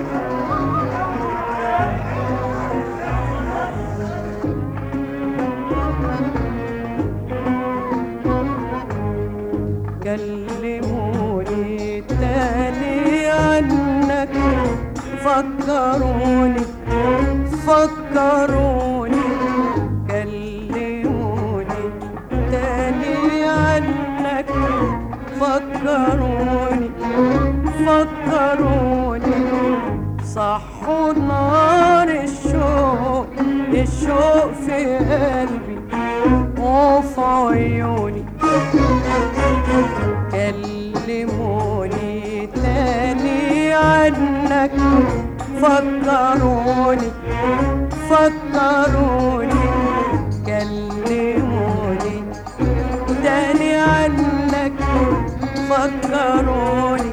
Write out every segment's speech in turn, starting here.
كلموني تاني عنك فكروني فكروني كلموني تاني عنك فكروني فكروني صحوا نار الشوق الشوق في قلبي وفي عيوني كلموني تاني عنك فكروني فكروني كلموني تاني عنك فكروني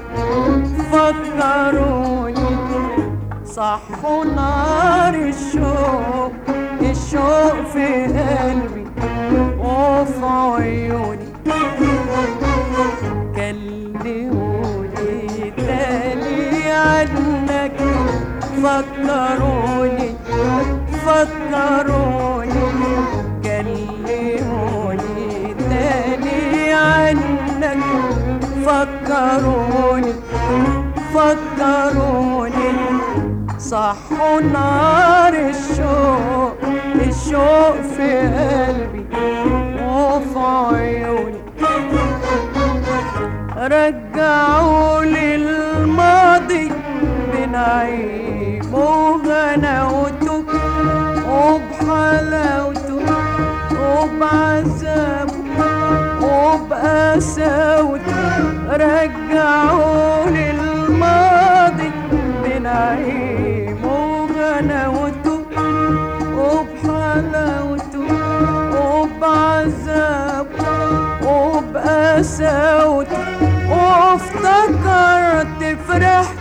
فكروني صحوا نار الشوق الشوق في قلبي وفي عيوني كلموني تاني عنك فكروني فكروني كلموني تاني عنك فكروني فكروني صحوا نار الشوق الشوق في قلبي وفي عيوني رجعوا لي الماضي بنعيم وغناوته وبحلاوته وبعذابه وبقساوته رجعوا لي الماضي بنعيم وغناوته وبحلاوته وبعذابه وبقساوته وافتكرت فرحت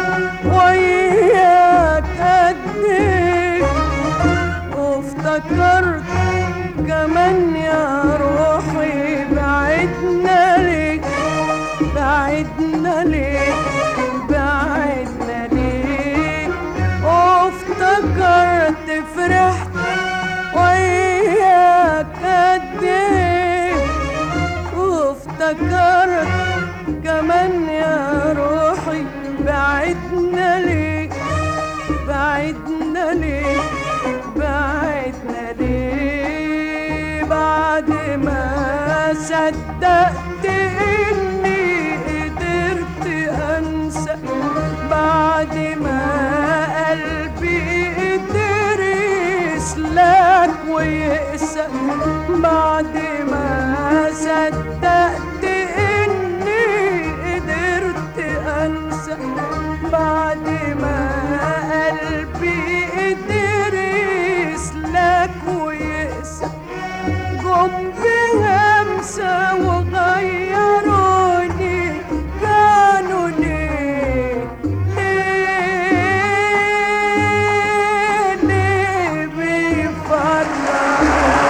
وياك قد ايه وافتكرت كمان يا روحي بعدنا ليه بعدنا ليه بعدنا ليه وافتكرت فرحت وياك قد ايه وافتكرت كمان يا روحي بعدنا ليه بعدنا ليه بعدنا ليه بعد ما صدقت اني قدرت انسى بعد ما قلبي قدر يسلك ويقسى بعد ما صدقت اني قدرت انسى بعد ما قلبي قدر يسلك ويقسى جم بهمسة وغيروني كانوا ليه ليه ليه بيفرقوا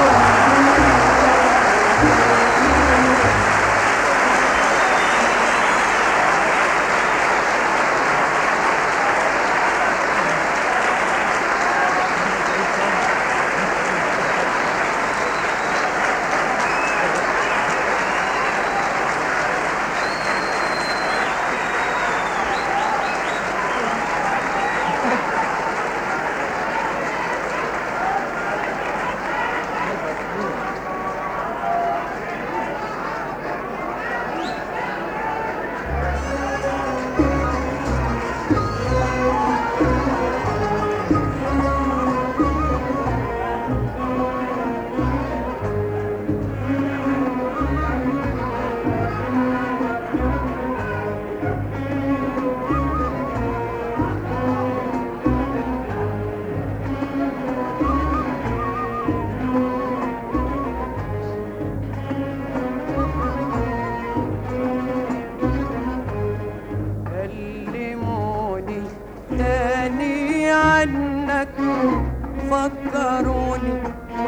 كلموني تاني عنك فكروني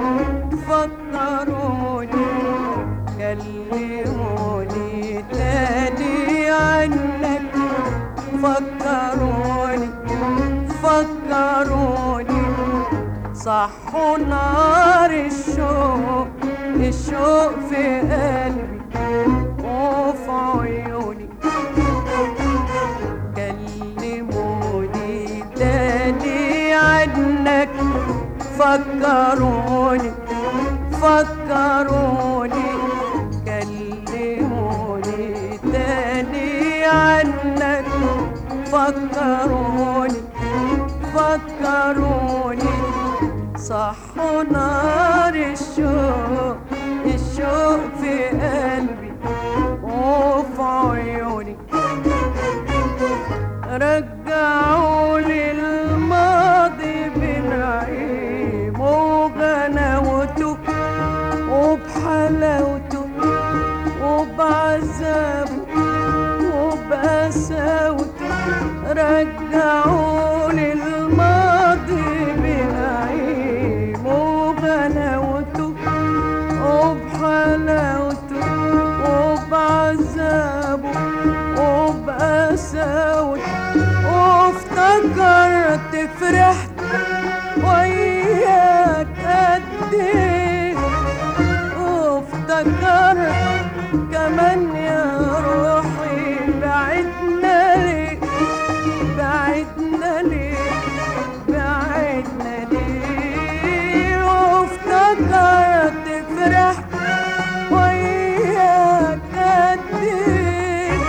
فكروني كلموني تاني عنك فكروني صحوا نار الشوق الشوق في قلبي وفي عيوني كلموني تاني عنك فكروني فكروني كلموني تاني عنك فكروني فكروني صحوا نار الشوق الشوق في قلبي وفي عيوني رجعوا لي الماضي بنعيم وغناوته وبحلاوته وبعذابه وبقساوته رجعوا لي الماضي بنعيم وغناوته وبحلاوته وبعذابه وبقساوته وافتكرت فرحت وياك قد ايه وافتكرت كمان يا روحي بعدنا ليه بعدنا ليه بعدنا ليه وافتكرت فرحت وياك قد ايه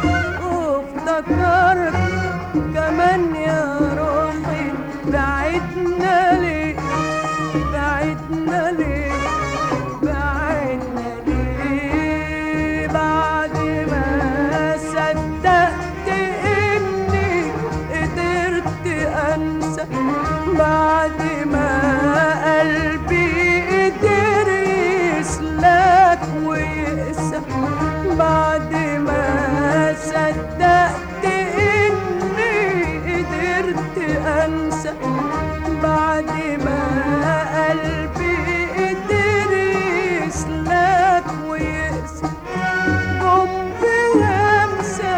وافتكرت كمان يا روحي بعدنا ليه بعدنا ليه بعدنا ليه بعد ما صدقت اني قدرت انسى بعد ما قلبي قدر يسلك ويقسى بعد ما صدقت اني قدرت انسى بعد ما قلبي قدر يسلك ويقسى جم بهمسة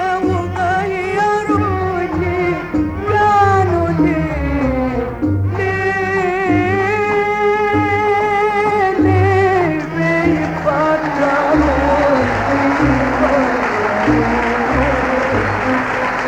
وغيروني كانوا ليه ليه ليه بيفكروني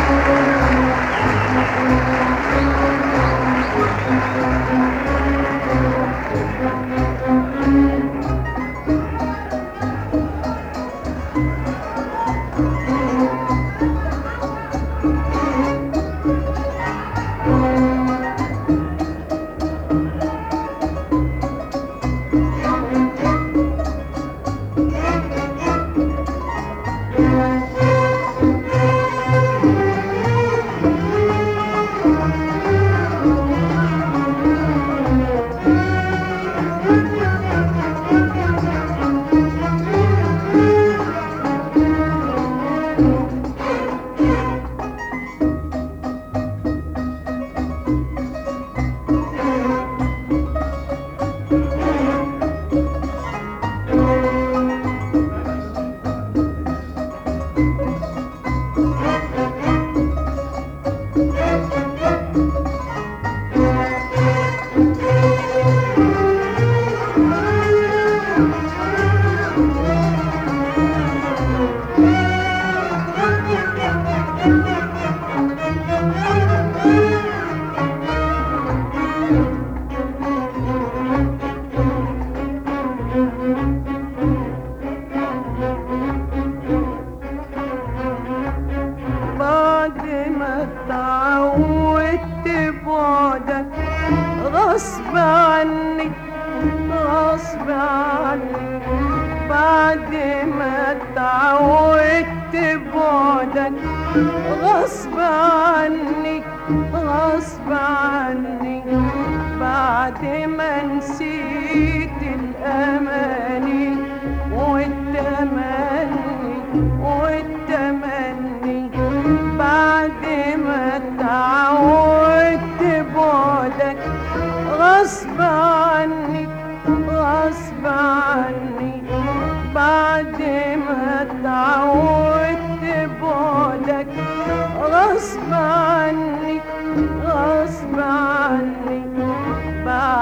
بعد ما اتعودت بعدك غصب عني غصب عني بعد ما اتعودت بعدك غصب عني غصب عني بعد ما نسيت الأماني والتمني والتمني بعد ما تعودت بعدك غصب عني غصب عني بعد ما تعودت بعدك غصب عني غصب عني بعد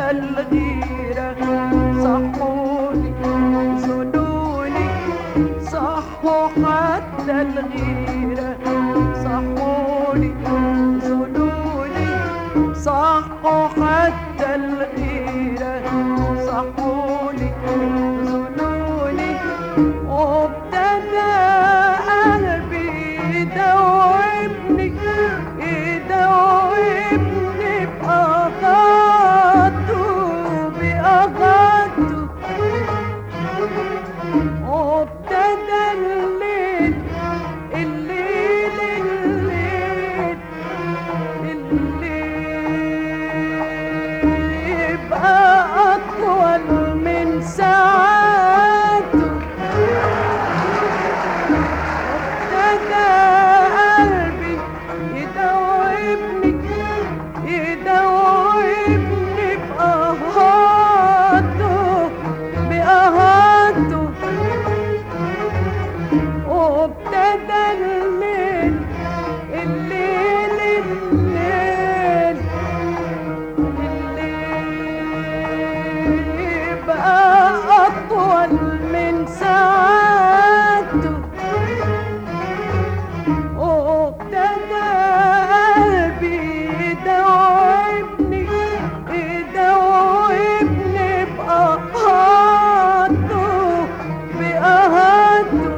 الغيرة صحوني زنوني صحوا حتى الغيرة صحوني زنوني صحوا حتى الغيرة صحوني زنوني وابتدى قلبي يدوبني يدوبني بأغاته بأغاته وابتدى الليل الليل الليل الليل يبقى أطول من ساعاته ابتدى قلبي يدوبني يدوبني بأهاته بأهاته وابتدى الليل الليل الليل الليل يبقى أطول من ساعاته وابتدى قلبي يدوبني يدوبني بأهاته بأهاته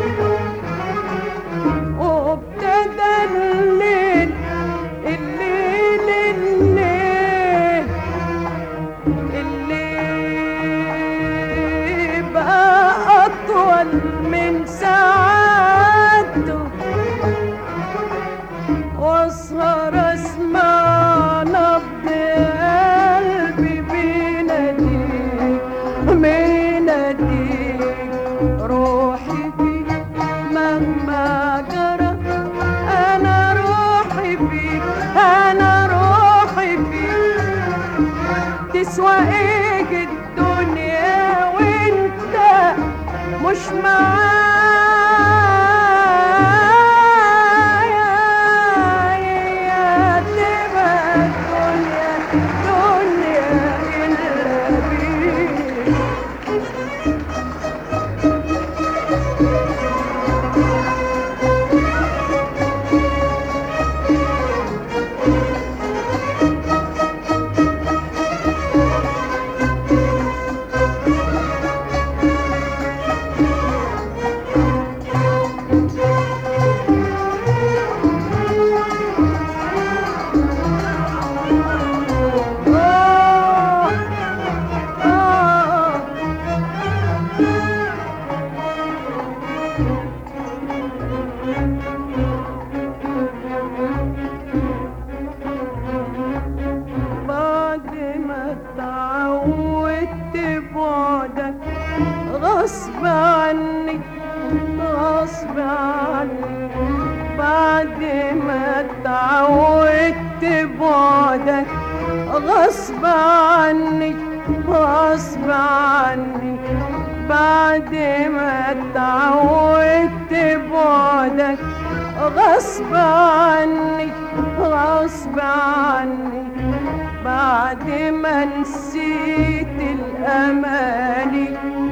وابتدى الليل الليل الليل الليل بقى أطول من ساعاته واسهر اسمع نبض قلبي بيناديك بيناديك روحي فيك مهما جرى انا روحي فيك انا روحي فيك تسوى ايه الدنيا وانت مش معايا تبقى الدنيا دنيا إلا بيك آه آه بعد ما اتعودت بعدك غصب عني غصب عني بعد ما اتعودت بعدك غصب عني غصب عني بعد ما اتعودت بعدك غصب عني غصب عني بعد ما نسيت الأماني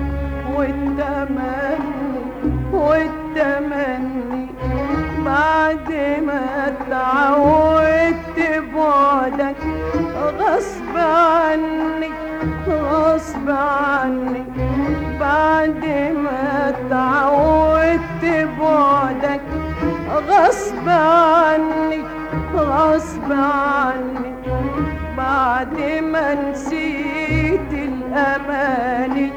والتمني والتمني بعد ما اتعودت بعدك غصب عني غصب عني بعد ما اتعودت بعدك غصب عني غصب عني بعد ما نسيت الأماني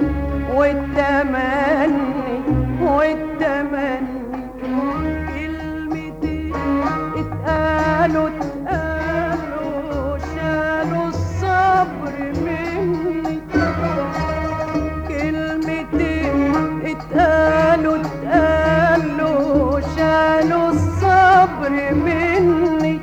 والتمني والتمني كلمتين اتقالوا اتقالوا شالوا الصبر مني كلمتين اتقالوا اتقالوا شالوا الصبر مني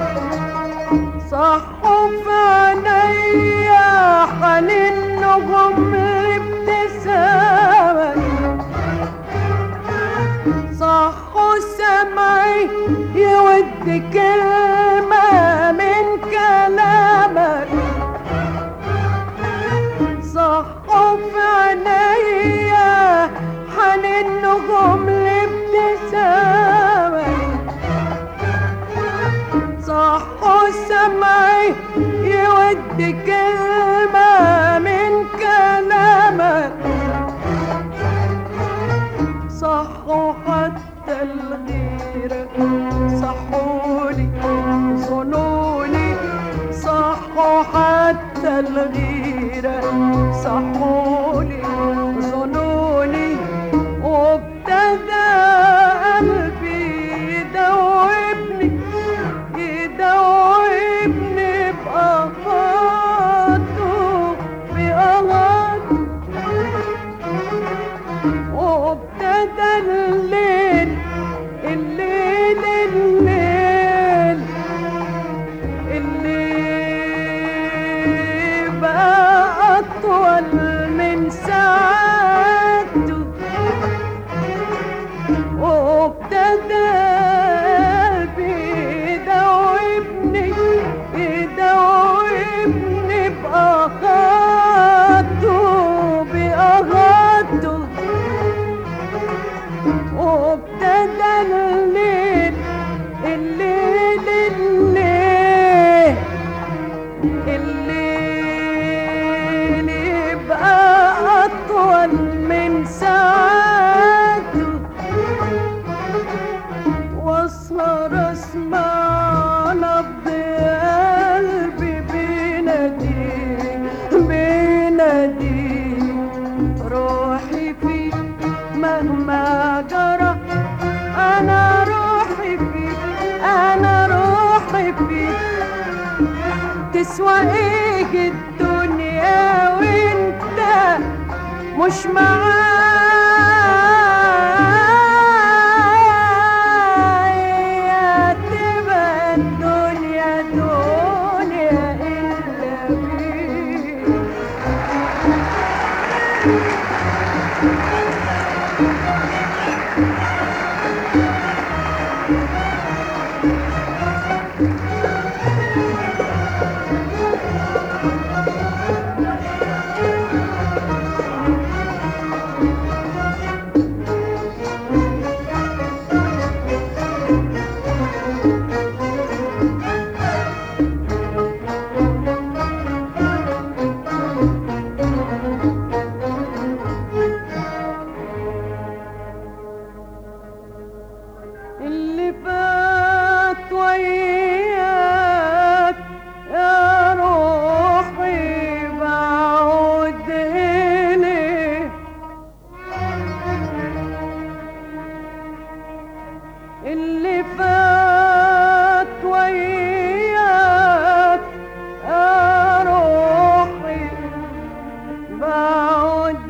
صحوا في عينيا حنينهم لابتسامك صحوا سمعي يود كلمة من كلامك النجوم الابتسامة صحوا سمعي يودي كلمة من كلامك صحوا حتى الغيرة صحولي ظنوني صحوا حتى الغيرة صحولي ظنوني وابتدى قلبي يدوبني يدوبني بأغاته بأغاته وابتدى الليل الليل الليل اللي بقى أطول من ساعته وابتدى قلبي يدوبني يدوبني بأغاته بأغاته وابتدى الليل الليل الليل الليل يبقى أطول من ساعته واسهر اسمع نبض قلبي بينادي بينادي روحي فيك مهما جرى انا روحي فيك انا روحي فيك تسوى ايه الدنيا وانت مش معايا تبقى الدنيا دنيا إلا بيك اللي فات وياك يا روحي بعود إليه اللي فات وياك يا روحي بعود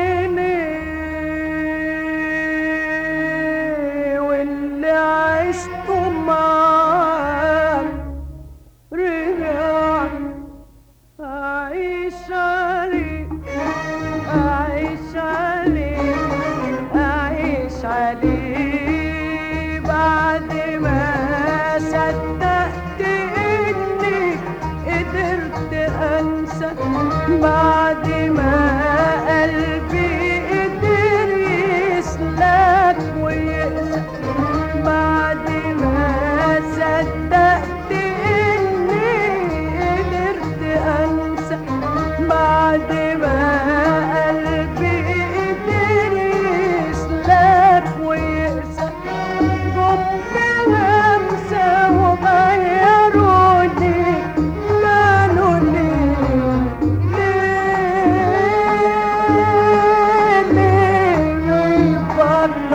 إليه واللي عشته معاك رجع أعيش عليه أعيش عليه أعيش عليه بعد ما صدقت إني قدرت أنسى بعد ما قلبي قدر يسلك ويقسى بعد ما صدقت إني قدرت أنسى بعد ما قلبي قدر يسلك ويقسى جم همسة وغيروني كانوا ليه ليه ليه